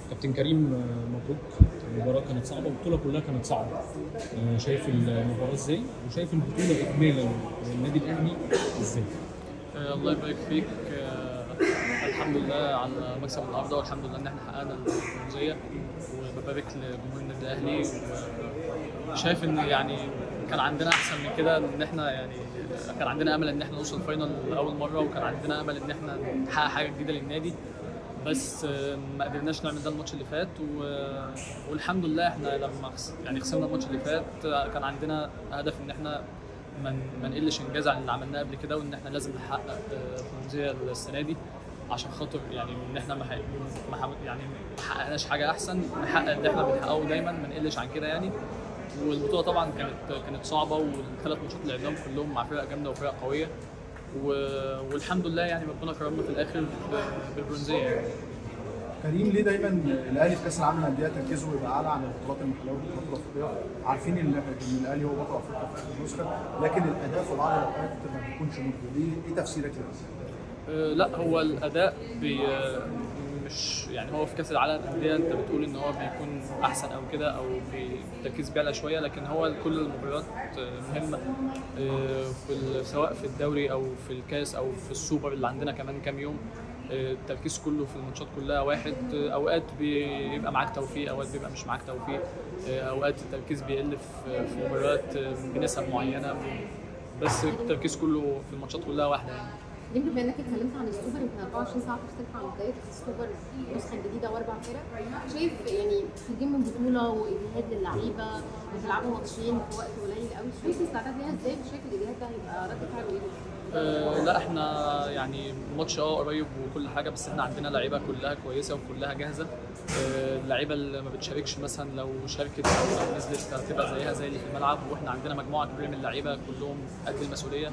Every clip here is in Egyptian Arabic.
كابتن كريم آه، مبروك المباراة كانت صعبة البطولة كلها كانت صعبة آه، شايف المباراة ازاي وشايف البطولة إجمالا للنادي الأهلي ازاي؟ آه، الله يبارك فيك آه، الحمد لله على مكسب النهارده والحمد لله ان احنا حققنا الفوزيه وببارك لجمهور النادي الاهلي وشايف ان يعني كان عندنا احسن من كده ان احنا يعني كان عندنا امل ان احنا نوصل الفاينل لاول مره وكان عندنا امل ان احنا نحقق حاجه جديده للنادي بس آه، ما قدرناش نعمل ده الماتش اللي فات و... والحمد لله احنا لما خس... يعني خسرنا الماتش اللي فات آه، كان عندنا هدف ان احنا ما من... ما نقلش انجاز عن اللي عملناه قبل كده وان احنا لازم نحقق آه، برونزيه السنه دي عشان خاطر يعني ان احنا ما, ح... ما ح... يعني ما حققناش حاجه احسن نحقق اللي احنا بنحققه دايما ما نقلش عن كده يعني والبطوله طبعا كانت كانت صعبه والثلاث ماتشات اللي لعبناهم كلهم مع فرق جامده وفرق قويه و... والحمد لله يعني ربنا كرمنا في الاخر ب- بالبرونزيه يعني. كريم ليه دايما الاهلي في كاس العالم للانديه تركيزه يبقى اعلى عن البطولات المحليه والبطولات الافريقيه عارفين ان ان الاهلي هو بطل افريقيا في اخر نسخه لكن الاداء في بعض الاوقات ما بيكونش مرضي ليه ايه تفسيرك لده؟ أه، لا هو الاداء بي أه، مش يعني هو في كاس العالم للانديه انت بتقول ان هو بيكون احسن او كده او بي- التركيز بيعلى شويه لكن هو كل المباريات أه، مهمه أه، في ال- سواء في الدوري او في الكاس او في السوبر اللي عندنا كمان كام يوم أه، التركيز كله في الماتشات كلها واحد أه، اوقات بيبقى معاك توفيق اوقات بيبقى مش معاك توفيق أه، اوقات التركيز بيقل في في مباريات أه، بنسب معينه بس التركيز كله في الماتشات كلها واحده يعني ليه بما انك اتكلمت عن السوبر يمكن 24 ساعه تختلف عن بدايه السوبر النسخه الجديده واربع فرق شايف يعني خارجين من بطوله واجهاد للعيبه بتلعبوا ماتشين في وقت قليل قوي شايف الاستعداد ليها ازاي وشايف الاجهاد ده هيبقى رد فعله ايه؟ أه لا احنا يعني الماتش اه قريب وكل حاجه بس احنا عندنا لعيبه كلها كويسه وكلها جاهزه أه اللعيبه اللي ما بتشاركش مثلا لو شاركت او لو نزلت هتبقى زيها زي اللي في الملعب واحنا عندنا مجموعه كبيره من اللعيبه كلهم قد المسؤوليه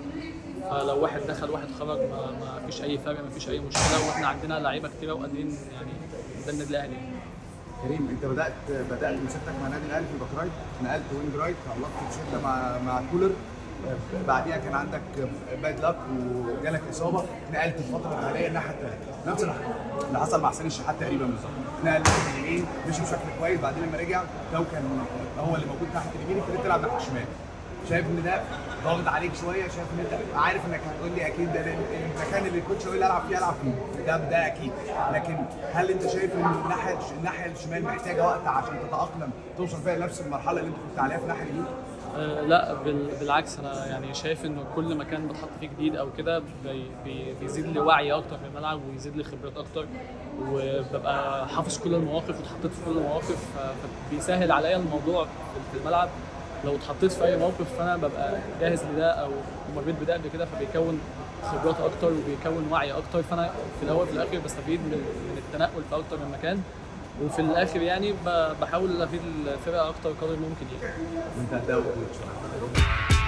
فلو واحد دخل واحد خرج ما, ما فيش اي فرق ما فيش اي مشكله واحنا عندنا لعيبه كتيره وقادرين يعني ده النادي الاهلي كريم انت بدات بدات مسيرتك مع النادي الاهلي في الباك رايت نقلت وينج رايت علقت بشده مع مع كولر بعديها كان عندك باد لك وجالك اصابه نقلت في الفتره الحاليه الناحيه الثانيه نفس اللي حصل مع حسين الشحات تقريبا بالظبط نقل ناحيه اليمين مشي بشكل كويس بعدين لما رجع لو كان هو اللي موجود ناحيه اليمين ابتديت تلعب ناحيه الشمال شايف ان ده ضاغط عليك شويه شايف ان انت عارف انك هتقول لي اكيد ده المكان اللي الكوتش هيقول لي العب فيه العب فيه ده ده اكيد لكن هل انت شايف ان الناحيه الناحيه الشمال محتاجه وقت عشان تتاقلم توصل فيها لنفس المرحله اللي انت كنت عليها في الناحيه اليمين؟ أه لا بال- بالعكس انا يعني شايف انه كل مكان بتحط فيه جديد او كده بي بي بيزيد لي وعي اكتر في الملعب ويزيد لي خبرات اكتر وببقى حافظ كل المواقف واتحطيت في كل المواقف ف- فبيسهل عليا الموضوع في الملعب لو اتحطيت في اي موقف فانا ببقى جاهز لده او مريت بده قبل كده فبيكون خبرات اكتر وبيكون وعي اكتر فانا في الاول وفي الاخر بستفيد من من التنقل في اكتر من مكان وفي الاخر يعني ب- بحاول افيد الفرقه اكتر قدر ممكن يعني وانت هتدوق كوتش